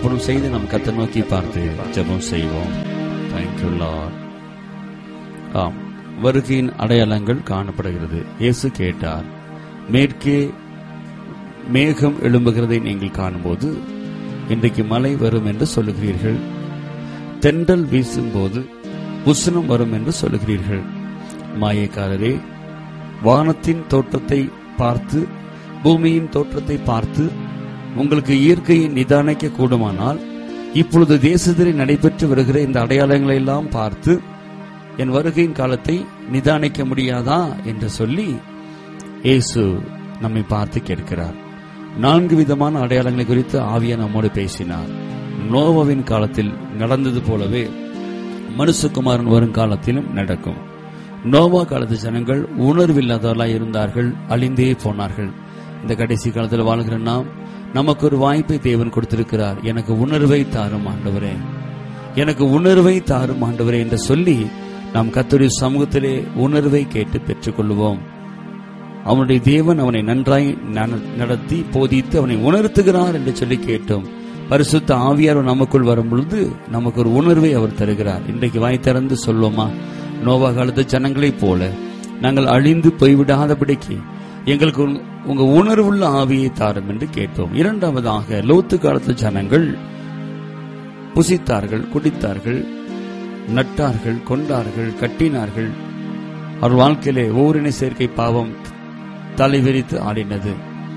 அர்ப்பணம் செய்து நம் கத்தை நோக்கி பார்த்து ஜெபம் செய்வோம் தேங்க்யூ லார்ட் ஆம் வருகையின் அடையாளங்கள் காணப்படுகிறது இயேசு கேட்டார் மேற்கே மேகம் எழும்புகிறதை நீங்கள் காணும்போது இன்றைக்கு மழை வரும் என்று சொல்லுகிறீர்கள் தென்றல் வீசும்போது உஷ்ணம் வரும் என்று சொல்லுகிறீர்கள் மாயக்காரரே வானத்தின் தோற்றத்தை பார்த்து பூமியின் தோற்றத்தை பார்த்து உங்களுக்கு இயற்கையை நிதானிக்க கூடுமானால் இப்பொழுது தேசத்திலே நடைபெற்று வருகிற இந்த அடையாளங்களை எல்லாம் பார்த்து என் வருகையின் காலத்தை நிதானிக்க முடியாதா என்று சொல்லி இயேசு நம்மை பார்த்து கேட்கிறார் நான்கு விதமான அடையாளங்களை குறித்து ஆவியா நம்மோடு பேசினார் நோவாவின் காலத்தில் நடந்தது போலவே மனுஷகுமாரன் வரும் காலத்திலும் நடக்கும் நோவா காலத்து ஜனங்கள் உணர்வில்லாதவர்களாய் இருந்தார்கள் அழிந்தே போனார்கள் இந்த கடைசி காலத்தில் வாழ்கிற நாம் நமக்கு ஒரு வாய்ப்பை தேவன் கொடுத்திருக்கிறார் எனக்கு உணர்வை தாரும் ஆண்டவரே எனக்கு உணர்வை தாரும் ஆண்டவரே என்று சொல்லி நாம் கத்தருடைய சமூகத்திலே உணர்வை கேட்டு பெற்றுக்கொள்வோம் அவனுடைய தேவன் அவனை நன்றாய் நட- நடத்தி போதித்து அவனை உணர்த்துகிறார் என்று சொல்லி கேட்டோம் பரிசுத்த ஆவியார் நமக்குள் வரும் பொழுது நமக்கு ஒரு உணர்வை அவர் தருகிறார் இன்றைக்கு வாய் திறந்து சொல்லுவோமா நோவா காலத்து ஜனங்களைப் போல நாங்கள் அழிந்து போய்விடாதபடிக்கு எங்களுக்கு உங்க- உங்க உணர்வுள்ள ஆவியை தாரும் என்று கேட்டோம் இரண்டாவதாக லோத்து காலத்து ஜனங்கள் புசித்தார்கள் குடித்தார்கள் நட்டார்கள் கொண்டார்கள் கட்டினார்கள் அவர் வாழ்க்கையிலே ஓரினை சேர்க்கை பாவம் தலைவிரித்து ஆடினது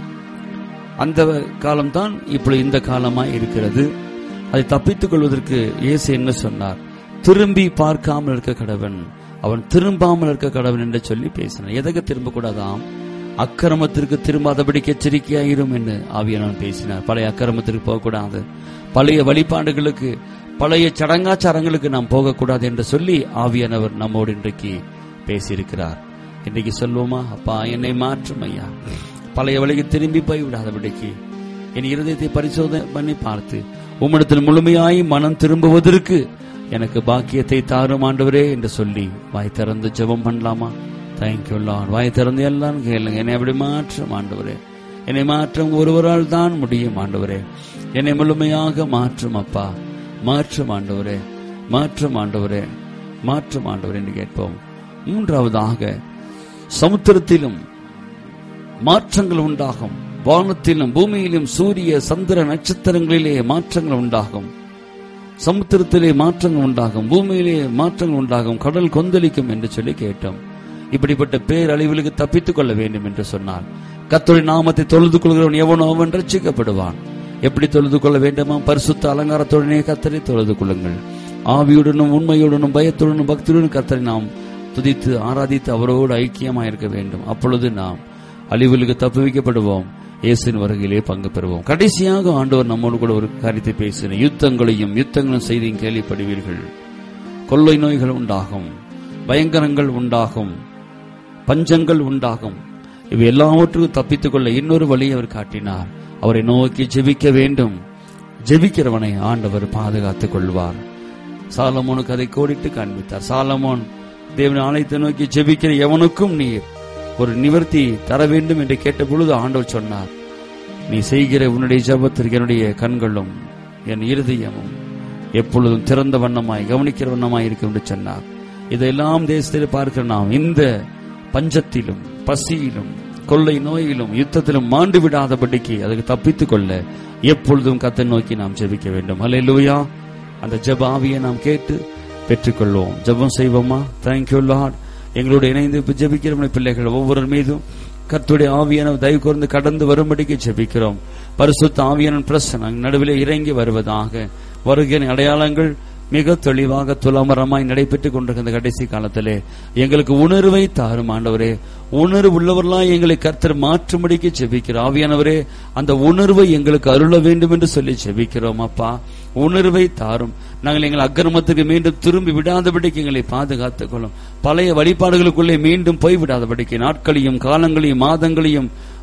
அந்த காலம்தான் இப்பொழுது இந்த காலமாய் இருக்கிறது அதை தப்பித்துக் கொள்வதற்கு இயேசு என்ன சொன்னார் திரும்பி பார்க்காமல் இருக்க கடவன் அவன் திரும்பாமல் இருக்க கடவன் என்று சொல்லி பேசினார் எதற்கு திரும்ப கூடாதாம் அக்கிரமத்திற்கு திரும்பாதபடிக்கு எச்சரிக்கையாயிரும் என்று ஆவியானவன் பேசினார் பழைய அக்கிரமத்திற்கு போகக்கூடாது பழைய வழிபாடுகளுக்கு பழைய சடங்காச்சாரங்களுக்கு நாம் போகக்கூடாது என்று சொல்லி ஆவியானவர் நம்மோடு இன்றைக்கு பேசியிருக்கிறார் இன்றைக்கு சொல்வோமா அப்பா என்னை மாற்றும் ஐயா பழைய வழிக்கு திரும்பி போய் விடாதபடிக்கு என் இருதயத்தை பரிசோதனை பண்ணி பார்த்து உம்மிடத்தில் முழுமையாய் மனம் திரும்புவதற்கு எனக்கு பாக்கியத்தை தாரும் ஆண்டவரே என்று சொல்லி வாய் திறந்து ஜெபம் பண்ணலாமா தேங்க்யூ லார்ட் வாய் திறந்து எல்லாம் கேளுங்க என்னை அப்படி மாற்றும் ஆண்டவரே என்னை மாற்றம் ஒருவரால் தான் முடியும் ஆண்டவரே என்னை முழுமையாக மாற்றும் அப்பா மாற்றும் ஆண்டவரே மாற்றும் ஆண்டவரே மாற்றும் ஆண்டவரே என்று கேட்போம் மூன்றாவதாக சமுத்திரத்திலும் மாற்றங்கள் உண்டாகும் வானத்திலும் பூமியிலும் சூரிய சந்திர நட்சத்திரங்களிலே மாற்றங்கள் உண்டாகும் சமுத்திரத்திலே மாற்றங்கள் உண்டாகும் பூமியிலே மாற்றங்கள் உண்டாகும் கடல் கொந்தளிக்கும் என்று சொல்லி கேட்டோம் இப்படிப்பட்ட பேரழிவுகளுக்கு தப்பித்துக் கொள்ள வேண்டும் என்று சொன்னார் கத்தோடைய நாமத்தை தொழுது கொள்கிறவன் எவனோ அவன் ரட்சிக்கப்படுவான் எப்படி தொழுது கொள்ள வேண்டுமா பரிசுத்த அலங்காரத்துடனே கத்தரை தொழுது கொள்ளுங்கள் ஆவியுடனும் உண்மையுடனும் பயத்துடனும் பக்தியுடனும் கத்தரை நாம் துதித்து ஆராதித்து அவரோடு ஐக்கியமாக இருக்க வேண்டும் அப்பொழுது நாம் அழிவுகளுக்கு தப்புவிக்கப்படுவோம் இயேசுவின் வருகையிலே பங்கு பெறுவோம் கடைசியாக ஆண்டவர் நம்மோடு கூட ஒரு காரியத்தை பேசின யுத்தங்களையும் யுத்தங்களும் செய்தியும் கேள்விப்படுவீர்கள் கொள்ளை நோய்கள் உண்டாகும் பயங்கரங்கள் உண்டாகும் பஞ்சங்கள் உண்டாகும் இவை எல்லாவற்றுக்கும் தப்பித்துக் கொள்ள இன்னொரு வழியை அவர் காட்டினார் அவரை நோக்கி ஜெபிக்க வேண்டும் ஜெபிக்கிறவனை ஆண்டவர் பாதுகாத்துக் கொள்வார் சாலமோனுக்கு அதை கோடிட்டு காண்பித்தார் சாலமோன் தேவன் ஆலயத்தை நோக்கி ஜெபிக்கிற எவனுக்கும் நீர் ஒரு நிவர்த்தி தர வேண்டும் என்று கேட்ட பொழுது ஆண்டவர் சொன்னார் நீ செய்கிற உன்னுடைய ஜெபத்திற்கு என்னுடைய கண்களும் என் இருதயமும் எப்பொழுதும் திறந்த வண்ணமாய் கவனிக்கிற வண்ணமாய் இருக்கும் என்று சொன்னார் இதெல்லாம் தேசத்தில் பார்க்கிற நாம் இந்த பஞ்சத்திலும் பசியிலும் கொள்ளை நோயிலும் யுத்தத்திலும் மாண்டு விடாதபடிக்கு அதுக்கு தப்பித்துக் கொள்ள எப்பொழுதும் கத்தை நோக்கி நாம் ஜெபிக்க வேண்டும் அல்லேலூயா அந்த ஜெப ஆவியை நாம் கேட்டு பெற்றுக்கொள்வோம் ஜெபம் செய்வோமா தேங்க்யூ லார்ட் எங்களோடு இணைந்து இப்ப ஜெபிக்கிற பிள்ளைகள் ஒவ்வொரு மீதும் கர்த்துடைய ஆவியான தயவு கூர்ந்து கடந்து வரும்படிக்கு ஜெபிக்கிறோம் பரிசுத்த ஆவியான பிரசனம் நடுவிலே இறங்கி வருவதாக வருகிற அடையாளங்கள் மிக தெளிவாக துலமரமாய் நடைபெற்றுக் கொண்டிருக்கிற கடைசி காலத்திலே எங்களுக்கு உணர்வை தாரும் ஆண்டவரே உணர்வு உள்ளவர்களாய் எங்களை கர்த்தர் மாற்றும்படிக்கு ஜெபிக்கிறோம் ஆவியானவரே அந்த உணர்வை எங்களுக்கு அருள வேண்டும் என்று சொல்லி ஜெபிக்கிறோம் அப்பா உணர்வை தாரும் நாங்கள் எங்கள் அக்கிரமத்துக்கு மீண்டும் திரும்பி விடாதபடிக்கு எங்களை பாதுகாத்துக் கொள்ளும் பழைய வழிபாடுகளுக்குள்ளே மீண்டும் போய் விடாதபடிக்கு நாட்களையும் காலங்களையும் மாதங்களையும்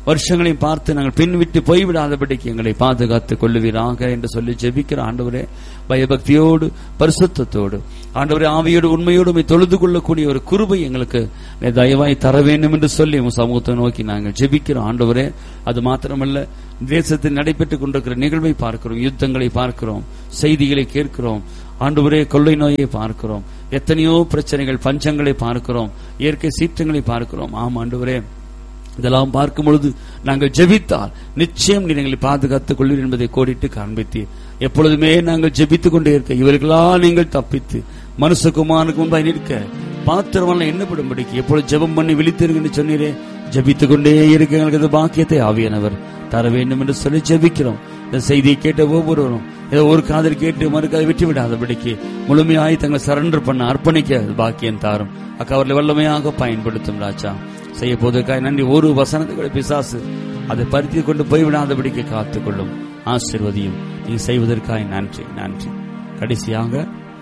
வருஷங்களையும் பார்த்து நாங்கள் பின்விட்டு போய்விடாதபடிக்கு எங்களை பாதுகாத்துக் கொள்ளுவீராக என்று சொல்லி ஜெபிக்கிற ஆண்டவரே பயபக்தியோடு பரிசுத்தத்தோடு ஆண்டவரே ஆவியோடு உண்மையோடு உம்மை தொழுது கொள்ளக்கூடிய ஒரு குருபை எங்களுக்கு நீர் தயவாய் தர வேண்டும் என்று சொல்லி உம் சமூகத்தை நோக்கி நாங்கள் ஜெபிக்கிறோம் ஆண்டவரே அது மாத்திரமல்ல தேசத்தில் நடைபெற்றுக் கொண்டிருக்கிற நிகழ்வை பார்க்கிறோம் யுத்தங்களை பார்க்கிறோம் செய்திகளை கேட்கிறோம் ஆண்டவரே கொள்ளை நோயை பார்க்கிறோம் எத்தனையோ பிரச்சனைகள் பஞ்சங்களை பார்க்கிறோம் இயற்கை சீற்றங்களை பார்க்கிறோம் ஆம் ஆண்டவரே இதெல்லாம் பார்க்கும் பொழுது நாங்கள் ஜெபித்தால் நிச்சயம் நீர் எங்களை பாதுகாத்துக் கொள்வீர் என்பதை கோடிட்டு காண்பித்தீர் எப்பொழுதுமே நாங்கள் ஜெபித்துக் கொண்டே இருக்க இவர்களால் நீங்கள் தப்பித்து மனுஷகுமாருக்கு முன்பாய் நிற்க பாத்திரமெல்லாம் எண்ணப்படும்படிக்கு எப்பொழுது ஜெபம் பண்ணி விழித்திருங்கன்னு சொன்னீரே ஜெபித்துக் கொண்டே இருக்க எங்களுக்கு இந்த பாக்கியத்தை ஆவியானவர் தர வேண்டும் என்று சொல்லி ஜெபிக்கிறோம் இந்த செய்தியை கேட்ட ஒவ்வொருவரும் ஏதோ ஒரு காதல் கேட்டு மறுக்காத விட்டு விடாதபடிக்கு முழுமையாய் தங்களை சரண்டர் பண்ண அர்ப்பணிக்க பாக்கியம் தாரும் அக்கா அவர்களை வல்லமையாக பயன்படுத்தும் ராஜா செய்ய போவதற்காக நன்றி ஒரு வசனத்துக்கு பிசாசு அதை பருத்தி கொண்டு போய்விடாதபடிக்கு காத்துக்கொள்ளும் ஆசிர்வதியும் நீ செய்வதற்காக நன்றி நன்றி கடைசியாக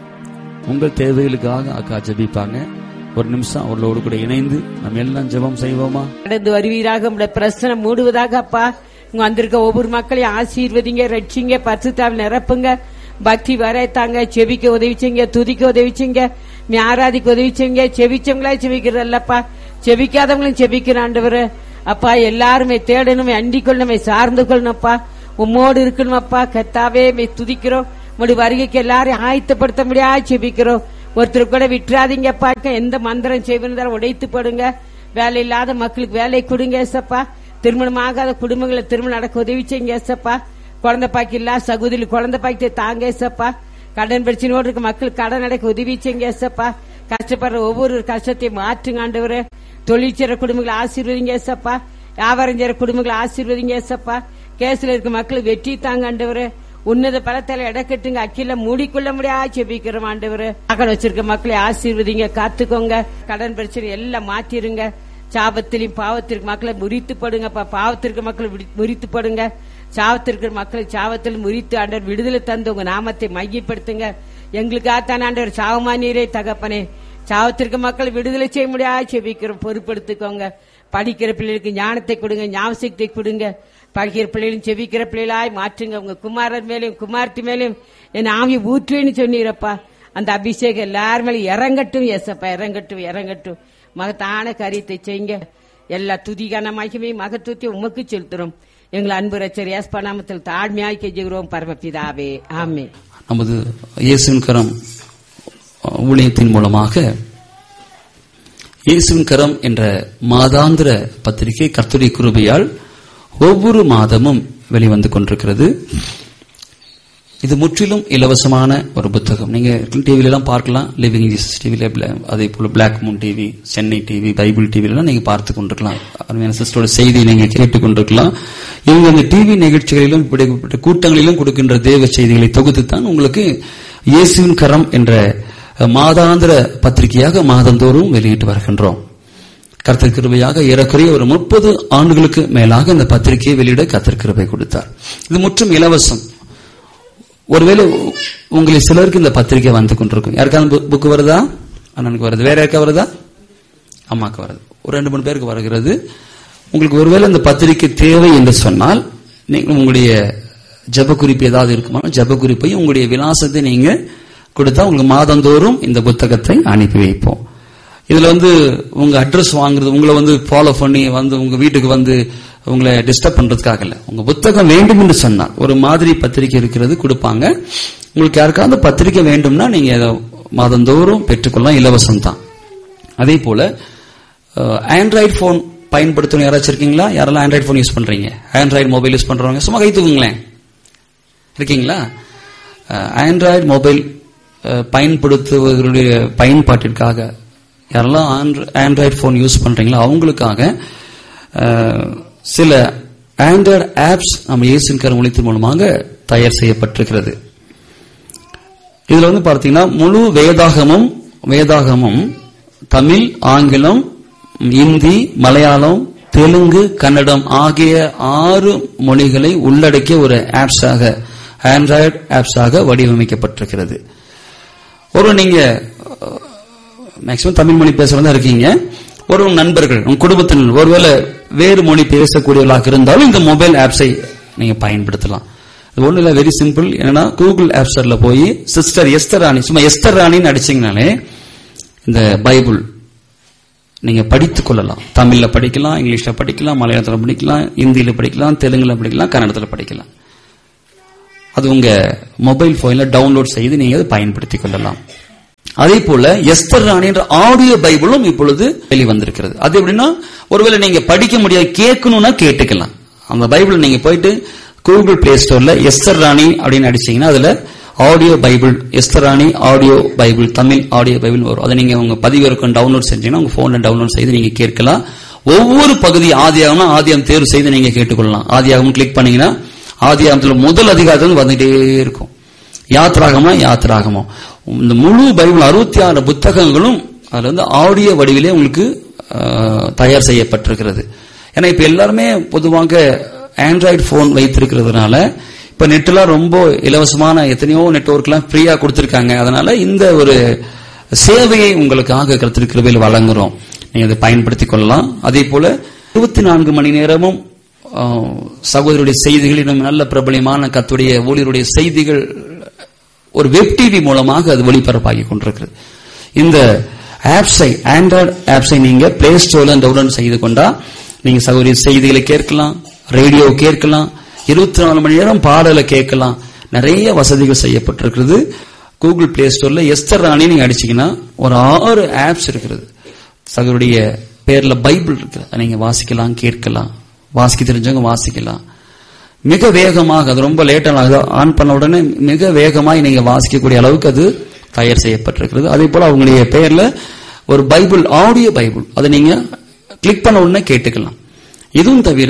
உங்கள் தேவைகளுக்காக அக்கா ஜெபிப்பாங்க ஒரு நிமிஷம் அவர்களோடு கூட இணைந்து நம்ம எல்லாம் ஜெபம் செய்வோமா கடந்து வருவீராக உங்களுடைய பிரச்சனை மூடுவதாக அப்பா இங்க வந்திருக்க ஒவ்வொரு மக்களையும் ஆசீர்வதிங்க ரட்சிங்க பரிசுத்தாவில் நிரப்புங்க பக்தி வரைத்தாங்க செபிக்க உதவிச்சிங்க துதிக்க உதவிச்சிங்க நீ ஆராதிக்க உதவிச்சிங்க செபிச்சவங்களா செபிக்கிறல்லப்பா செபிக்காதவங்களும் செபிக்கிற ஆண்டவர் அப்பா எல்லாருமே தேடணுமே அண்டிக் கொள்ளணுமே சார்ந்து கொள்ளணும்ப்பா உம்மோடு இருக்கணுமப்பா கத்தாவே மே துதிக்கிறோம் உங்களுடைய வருகைக்கு எல்லாரையும் ஆயத்தப்படுத்த முடியாது செபிக்கிறோம் ஒருத்தர் கூட விட்டுறாதீங்கப்பா எந்த மந்திரம் செய்வதாலும் உடைத்து போடுங்க வேலை இல்லாத மக்களுக்கு வேலை கொடுங்க ஏசப்பா திருமணம் ஆகாத குடும்பங்களை திருமணம் நடக்க உதவி செய்யுங்க ஏசப்பா குழந்தை பாக்கி இல்ல சகோதரி குழந்தை பாக்கி தாங்க ஏசப்பா கடன் பிரச்சனையோடு இருக்க மக்களுக்கு கடன் அடைக்க உதவி செய்யுங்க ஏசப்பா கஷ்டப்படுற ஒவ்வொரு கஷ்டத்தையும் மாற்றுங்க ஆண்டவரே தொழில் செய்ற குடும்பங்களை ஆசீர்வதிங்க ஏசப்பா வியாபாரம் செய்யற குடும்பங்களை ஆசீர்வதிங்க ஏசப்பா கேஸ்ல இருக்க மக்களுக்கு வெற்றி தாங்க ஆண்டவரே உன்னத பலத்தால இடக்கட்டுங்க அக்கில மூடிக்கொள்ள முடியாது செபிக்கிறோம் ஆண்டவரே மகன் வச்சிருக்க மக்களை ஆசீர்வதிங்க காத்துக்கோங்க கடன் பிரச்சனை எல்லாம் மாத்திருங்க சாபத்திலையும் பாவத்திற்கு மக்களை முறித்து படுங்கப்பா பாவத்திற்கு மக்களை விடி- முறித்து படுங்க சாவத்திற்கு மக்களை சாவத்தில் முறித்து ஆண்டவர் விடுதலை தந்து உங்க நாமத்தை மையப்படுத்துங்க எங்களுக்காகத்தான் ஆண்டவர் சாவமா நீரே தகப்பனே சாவத்திற்கு மக்கள் விடுதலை செய்ய முடியாது செபிக்கிறோம் பொறுப்படுத்திக்கோங்க படிக்கிற பிள்ளைகளுக்கு ஞானத்தை கொடுங்க ஞாபகத்தை கொடுங்க படிக்கிற பிள்ளைகளும் செபிக்கிற பிள்ளைகளாய் மாற்றுங்க உங்க குமாரன் மேலும் குமார்த்தி மேலும் என் ஆவி ஊற்றுவேன்னு சொன்னீரப்பா அந்த அபிஷேகம் எல்லார் மேலும் இறங்கட்டும் எசப்பா இறங்கட்டும் இறங்கட்டும் மகத்தான காரியத்தை செய்யுங்க எல்லா துதிகான மகிமை மகத்துவத்தை உமக்கு செலுத்துறோம் எங்களை அன்பு ரச்சர் ஏஸ்பா நாமத்தில் தாழ்மையாய் கெஞ்சுகிறோம் பரமபிதாவே ஆமே நமது இயேசுவின் கரம் ஊழியத்தின் மூலமாக இயேசுவின் கரம் என்ற மாதாந்திர பத்திரிகை கர்த்தருடைய கிருபையால் ஒவ்வொரு மாதமும் வெளிவந்து கொண்டிருக்கிறது இது முற்றிலும் இலவசமான ஒரு புத்தகம் நீங்க டிவில எல்லாம் பார்க்கலாம் லிவிங் ஜீசஸ் டிவில அதே போல black moon TV Chennai TV Bible டிவில எல்லாம் நீங்க பார்த்து கொண்டிருக்கலாம் அருமையான சிஸ்டரோட செய்தி நீங்க கேட்டுக் கொண்டிருக்கலாம் இவங்க அந்த டிவி நிகழ்ச்சிகளிலும் இப்படிப்பட்ட கூட்டங்களிலும் கொடுக்கின்ற தேவ செய்திகளை தொகுத்து தான் உங்களுக்கு இயேசுவின் கரம் என்ற மாதாந்திர பத்திரிகையாக மாதந்தோறும் வெளியிட்டு வருகின்றோம் கர்த்தர் கிருபையாக ஏறக்குறைய ஒரு முப்பது ஆண்டுகளுக்கு மேலாக இந்த பத்திரிகையை வெளியிட கர்த்தர் கிருபை கொடுத்தார் இது முற்றும் இலவசம் ஒருவேளை உ- உங்களை சிலருக்கு இந்த பத்திரிகை வந்து கொண்டிருக்கும் யாருக்காவது புக் வருதா அண்ணனுக்கு வருது வேற யாருக்கா வருதா அம்மாக்கு வருது ஒரு ரெண்டு மூணு பேருக்கு வருகிறது உங்களுக்கு ஒருவேளை இந்த பத்திரிகை தேவை என்று சொன்னால் நீங்க உங்களுடைய ஜெப குறிப்பு ஏதாவது இருக்குமா ஜெப குறிப்பையும் உங்களுடைய விலாசத்தை நீங்க கொடுத்தா உங்களுக்கு மாதந்தோறும் இந்த புத்தகத்தை அனுப்பி வைப்போம் இதுல வந்து உங்க அட்ரஸ் வாங்குறது உங்களை வந்து ஃபாலோ பண்ணி வந்து உங்க வீட்டுக்கு வந்து உங்களை டிஸ்டர்ப் பண்றதுக்காக இல்ல உங்க புத்தகம் வேண்டும் என்று சொன்னால் ஒரு மாதிரி பத்திரிக்கை இருக்கிறது கொடுப்பாங்க உங்களுக்கு யாருக்காவது பத்திரிக்கை வேண்டும்னா நீங்க அதை மாதந்தோறும் பெற்றுக்கொள்ளலாம் இலவசம் தான் அதே போல ஆண்ட்ராய்டு போன் பயன்படுத்தணும் யாராச்சும் இருக்கீங்களா யாரெல்லாம் ஆண்ட்ராய்டு போன் யூஸ் பண்றீங்க ஆண்ட்ராய்டு மொபைல் யூஸ் பண்றவங்க சும்மா கை தூக்குங்களேன் இருக்கீங்களா ஆண்ட்ராய்டு மொபைல் பயன்படுத்துவதனுடைய பயன்பாட்டிற்காக யாரெல்லாம் ஆண்ட்ராய்டு போன் யூஸ் பண்றீங்களோ அவங்களுக்காக அஹ், சில ஆண்ட்ராய்டு ஆப்ஸ் நம்ம இயேசுவின் கருமொழித்தின் மூலமாக தயார் செய்யப்பட்டிருக்கிறது இதுல வந்து பார்த்தீங்கன்னா முழு வேதாகமும் வேதாகமும் தமிழ் ஆங்கிலம் இந்தி மலையாளம் தெலுங்கு கன்னடம் ஆகிய ஆறு மொழிகளை உள்ளடக்கிய ஒரு ஆப்ஸாக ஆண்ட்ராய்டு ஆப்ஸாக வடிவமைக்கப்பட்டிருக்கிறது ஒரு நீங்க மேக்சிமம் தமிழ் மொழி பேசுறதா இருக்கீங்க ஒரு உங்க நண்பர்கள் உங்க குடும்பத்தினர் ஒருவேளை வேறு மொழி பேசக்கூடியவர்களாக இருந்தாலும் இந்த மொபைல் ஆப்ஸை நீங்க பயன்படுத்தலாம் இது ஒண்ணு இல்ல வெரி சிம்பிள் என்னன்னா கூகுள் ஆப் ஸ்டோர்ல போய் சிஸ்டர் எஸ்தர் ராணி சும்மா எஸ்தர் ராணின்னு அடிச்சீங்கனாலே இந்த பைபிள் நீங்க படித்துக் கொள்ளலாம் தமிழ்ல படிக்கலாம் இங்கிலீஷ்ல படிக்கலாம் மலையாளத்துல படிக்கலாம் இந்தியில படிக்கலாம் தெலுங்குல படிக்கலாம் கன்னடத்துல படிக்கலாம் அது உங்க மொபைல் போன்ல டவுன்லோட் செய்து நீங்க அதை பயன்படுத்திக் கொள்ளலாம் அதே போல எஸ்தர் ராணி என்ற ஆடியோ பைபிளும் இப்பொழுது வெளிவந்திருக்கிறது அது எப்படின்னா ஒருவேளை நீங்க படிக்க முடியாது கேட்கணும்னா கேட்டுக்கலாம் அந்த பைபிள் நீங்க போயிட்டு கூகுள் பிளே ஸ்டோர்ல எஸ்தர் ராணி அப்படின்னு அடிச்சீங்கன்னா அதுல audio Bible Esther Rani audio Bible Tamil audio Bible வரும் அதை நீங்க உங்க பதிவிறக்கம் டவுன்லோட் செஞ்சீங்கன்னா உங்க போன்ல டவுன்லோட் செய்து நீங்க கேட்கலாம் ஒவ்வொரு பகுதி ஆதியாகம்னா ஆதியாகம் தேர்வு செய்து நீங்க கேட்டுக்கொள்ளலாம் ஆதியாகம் கிளிக் பண்ணீங்கன்னா ஆதியாகத்துல முதல் அதிகாரத்தில் வந்துட்டே இருக்கும் யாத்ராகமா யாத்ராகமா இந்த முழு பைபிள் அறுபத்தி ஆறு புத்தகங்களும் அதுல வந்து ஆடியோ வடிவிலே உங்களுக்கு ஆஹ், தயார் செய்யப்பட்டிருக்கிறது ஏன்னா இப்ப எல்லாருமே பொதுவாக ஆண்ட்ராய்டு போன் வைத்திருக்கிறதுனால இப்ப நெட்லாம் ரொம்ப இலவசமான எத்தனையோ நெட்வொர்க்லாம் ஃப்ரீயா கொடுத்திருக்காங்க அதனால இந்த ஒரு சேவையை உங்களுக்காக கருத்திருக்கிறவையில் வழங்குறோம் நீங்க அதை பயன்படுத்திக் கொள்ளலாம் அதே போல இருபத்தி நான்கு மணி நேரமும் ஆஹ், சகோதரருடைய செய்திகள் இன்னும் நல்ல பிரபலியமான கத்துடைய ஊழியருடைய செய்திகள் ஒரு வெப் டிவி மூலமாக அது ஒளிபரப்பாகி கொண்டிருக்கிறது இந்த ஆப்ஸை ஆண்ட்ராய்டு ஆப்ஸை நீங்க பிளே ஸ்டோர்ல டவுன்லோட் செய்து கொண்டா நீங்க சகோதரி செய்திகளை கேட்கலாம் ரேடியோ கேட்கலாம் இருபத்தி நாலு மணி நேரம் பாடலை கேட்கலாம் நிறைய வசதிகள் செய்யப்பட்டிருக்கிறது கூகுள் பிளே ஸ்டோர்ல எஸ்தர் ராணி நீங்க அடிச்சீங்கன்னா ஒரு ஆறு ஆப்ஸ் இருக்கிறது சகோதரிய பேர்ல பைபிள் இருக்கு அதை நீங்க வாசிக்கலாம் கேட்கலாம் வாசிக்க தெரிஞ்சவங்க வாசிக்கலாம் மிக வேகமாக அது ரொம்ப லேட்டாக ஆன் பண்ண உடனே மிக வேகமாக நீங்க வாசிக்கக்கூடிய அளவுக்கு அது தயார் செய்யப்பட்டிருக்கிறது அதே போல அவங்களுடைய பெயர்ல ஒரு பைபிள் ஆடியோ பைபிள் அதை நீங்க கிளிக் பண்ண உடனே கேட்டுக்கலாம் இதுவும் தவிர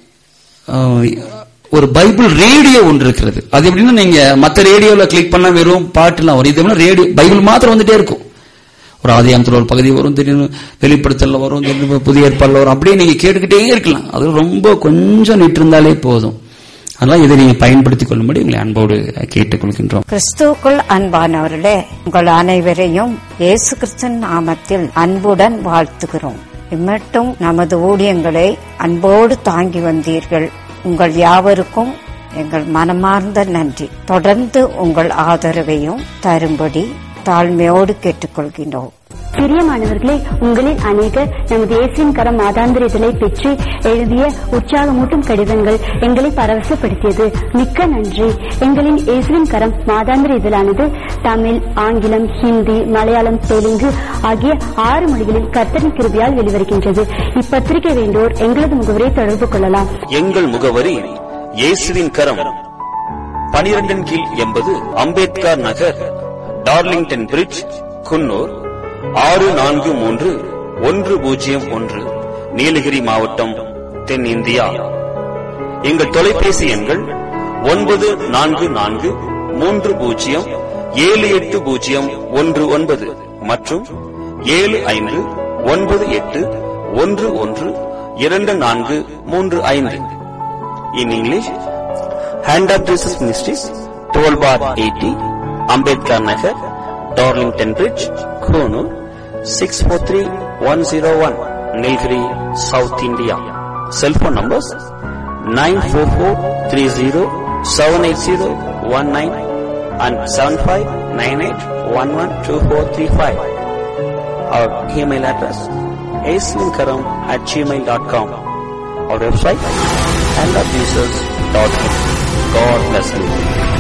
அஹ், ஒரு பைபிள் ரேடியோ ஒன்று இருக்கிறது அது எப்படின்னா நீங்க மற்ற ரேடியோல கிளிக் பண்ணா வெறும் பாட்டுலாம் வரும் இது ரேடியோ பைபிள் மாத்திரம் வந்துட்டே இருக்கும் ஒரு ஆதியாமத்தில் ஒரு பகுதி வரும் திடீர்னு வெளிப்படுத்தல வரும் திடீர்னு புதிய ஏற்பாடுல வரும் அப்படியே நீங்க கேட்டுக்கிட்டே இருக்கலாம் அது ரொம்ப கொஞ்சம் நிட்டு இருந்தாலே போதும் அதனால இதை நீங்க பயன்படுத்திக் கொள்ளும்படி உங்களை அன்போடு கேட்டுக்கொள்கின்றோம் கிறிஸ்துவுக்குள் அன்பானவர்களே உங்கள் அனைவரையும் இயேசு கிறிஸ்தன் நாமத்தில் அன்புடன் வாழ்த்துகிறோம் இம்மட்டும் நமது ஊழியங்களை அன்போடு தாங்கி வந்தீர்கள் உங்கள் யாவருக்கும் எங்கள் மனமார்ந்த நன்றி தொடர்ந்து உங்கள் ஆதரவையும் தரும்படி தாழ்மையோடு கேட்டுக்கொள்கின்றோம் பிரியமானவர்களே உங்களில் அநேகர் நமது இயேசுவின் கரம் மாதாந்திர இதழை பெற்று எழுதிய உற்சாகமூட்டும் கடிதங்கள் எங்களை பரவசப்படுத்தியது மிக்க நன்றி எங்களின் இயேசுவின் கரம் மாதாந்திர இதழானது தமிழ் ஆங்கிலம் ஹிந்தி மலையாளம் தெலுங்கு ஆகிய ஆறு மொழிகளில் கர்த்தரின் கிருபியால் வெளிவருகின்றது இப்பத்திரிகை வேண்டோர் எங்களது முகவரை தொடர்பு கொள்ளலாம் எங்கள் முகவரி இயேசுவின் கரம் பனிரெண்டின் கீழ் எண்பது அம்பேத்கர் நகர் டார்லிங்டன் பிரிட்ஜ் குன்னூர் ஆறு நான்கு மூன்று ஒன்று பூஜ்ஜியம் ஒன்று நீலகிரி மாவட்டம் தென்னிந்தியா எங்கள் தொலைபேசி எண்கள் ஒன்பது நான்கு நான்கு மூன்று பூஜ்ஜியம் ஏழு எட்டு பூஜ்ஜியம் ஒன்று ஒன்பது மற்றும் ஏழு ஐந்து ஒன்பது எட்டு ஒன்று ஒன்று இரண்டு நான்கு மூன்று ஐந்து in English hand of Jesus ministries twelve bar eighty Ambedkar Nagar Darlington bridge Coonoor six four three one zero one Nilgiri south India cellphone numbers nine four four three zero seven eight zero one nine and seven five nine eight one one two four three five our email address aslinkaram at gmail.com our website and God bless you.